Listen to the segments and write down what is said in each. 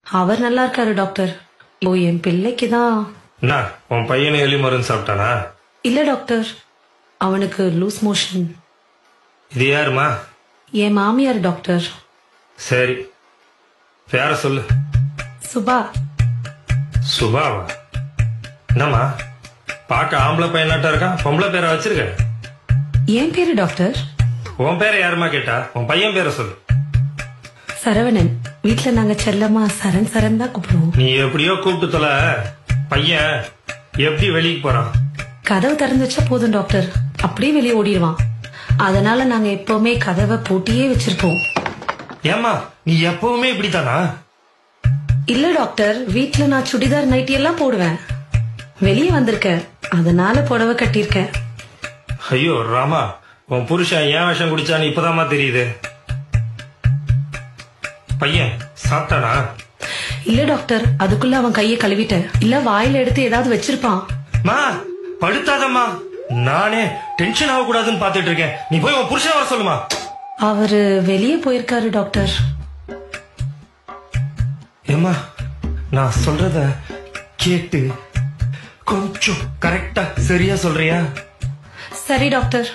அவர் நல்லா இருக்காரு டாக்டர் ஓ என் பிள்ளைக்கு தான் என்ன உன் பையனை எலி மருந்து சாப்பிட்டானா இல்ல டாக்டர் அவனுக்கு லூஸ் மோஷன் இது யாருமா என் மாமியார் டாக்டர் சரி பேர சொல்லு சுபா சுபாவா என்னம்மா பார்க்க ஆம்பளை பையனாட்டா இருக்கான் பொம்பளை பேரை வச்சிருக்க என் பேரு டாக்டர் உன் பேரை யாருமா கேட்டா உன் பையன் பேரை சொல்லு சரவணன் வீட்ல நாங்க செல்லமா சரண் சரண் தான் கூப்பிடுவோம் நீ எப்படியோ கூப்பிட்டு தொலை பையன் எப்படி வெளியே போறான் கதவு திறந்து வச்சா போதும் டாக்டர் அப்படியே வெளியே ஓடிடுவான் அதனால நாங்க எப்பவுமே கதவை பூட்டியே வச்சிருப்போம் ஏம்மா நீ எப்பவுமே இப்படித்தானா இல்ல டாக்டர் வீட்ல நான் சுடிதார் நைட்டி எல்லாம் போடுவேன் வெளியே வந்திருக்கேன் அதனால புடவை கட்டியிருக்கேன் ஐயோ ராமா உன் புருஷன் ஏன் விஷம் குடிச்சான்னு இப்பதாம்மா தெரியுது பையன் சாப்பிட்டானா இல்ல டாக்டர் அதுக்குள்ள அவன் கையை கழுவிட்டேன் இல்ல வாயில எடுத்து ஏதாவது வச்சிருப்பான் மா படுத்தாதம்மா நானே டென்ஷன் ஆகக்கூடாதுன்னு பாத்துட்டு இருக்கேன் நீ போய் உன் புருஷன் வர சொல்லுமா அவரு வெளியே போயிருக்காரு டாக்டர் ஏம்மா நான் சொல்றத கேட்டு கொஞ்சம் கரெக்டா சரியா சொல்றியா சரி டாக்டர்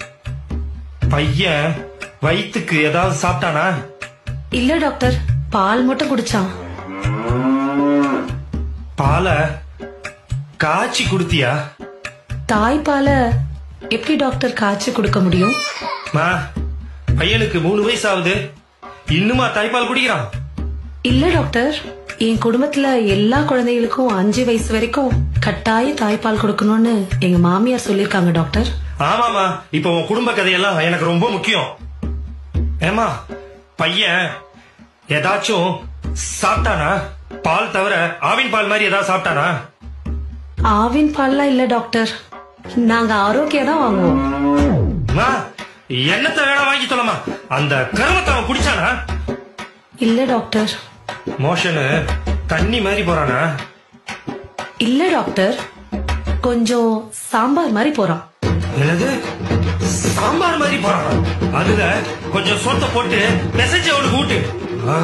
பையன் வயித்துக்கு ஏதாவது சாப்பிட்டானா இல்ல டாக்டர் பால் மட்டும் குடிச்சான் பாலை காய்ச்சி குடுத்தியா தாய்ப்பால எப்படி டாக்டர் காய்ச்சி கொடுக்க முடியும் மா பையனுக்கு மூணு வயசு ஆகுது இன்னுமா தாய்ப்பால் குடிக்கிறான் இல்ல டாக்டர் என் குடும்பத்துல எல்லா குழந்தைகளுக்கும் அஞ்சு வயசு வரைக்கும் கட்டாய தாய்ப்பால் கொடுக்கணும்னு எங்க மாமியார் சொல்லிருக்காங்க டாக்டர் ஆமாமா இப்ப உன் குடும்ப கதையெல்லாம் எனக்கு ரொம்ப முக்கியம் ஏமா பையன் ஏதாச்சும் சாப்பிட்டானா பால் தவிர ஆவின் பால் மாதிரி ஏதாவது சாப்பிட்டானா ஆவின் பால்லாம் இல்ல டாக்டர் நாங்க ஆரோக்கியம் தான் வாங்குவோம் அம்மா, என்னத்த வேணா வாங்கி சொல்லமா அந்த கருமத்தை அவன் குடிச்சானா இல்ல டாக்டர் மோஷனு தண்ணி மாதிரி போறானா இல்ல டாக்டர் கொஞ்சம் சாம்பார் மாதிரி போறான் என்னது சாம்பார் மாதிரி போறானா அதுல கொஞ்சம் சோத்த போட்டு மெசேஜ் அவனுக்கு ஊட்டு ஆ.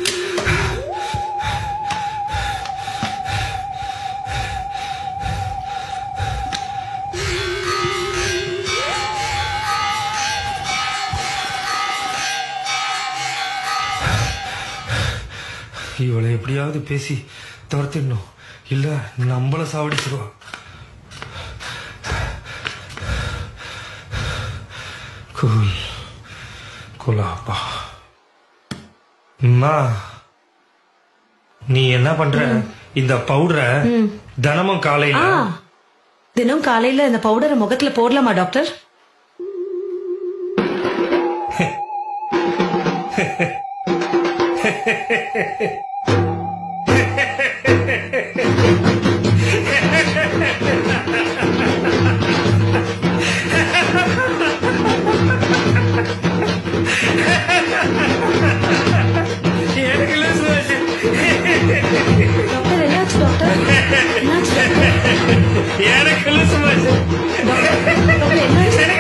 இவளை எப்படியாவது பேசி துரத்திடணும் இல்ல நம்மள சாவடிச்சிருவா கூல் குலாப்பா அம்மா நீ என்ன பண்ற இந்த பவுடரை தினமும் ஆ காலையில தினம் காலையில இந்த பவுடரை முகத்துல போடலாமா டாக்டர் எனக்கு லூசு ஆச்சு. டாக்டர் என்னாச்சு டாக்டர் என்னாச்சு டாக்டர்? எனக்கு லூசு ஆச்சு. டாக்டர் டாக்டர் என்னாச்சு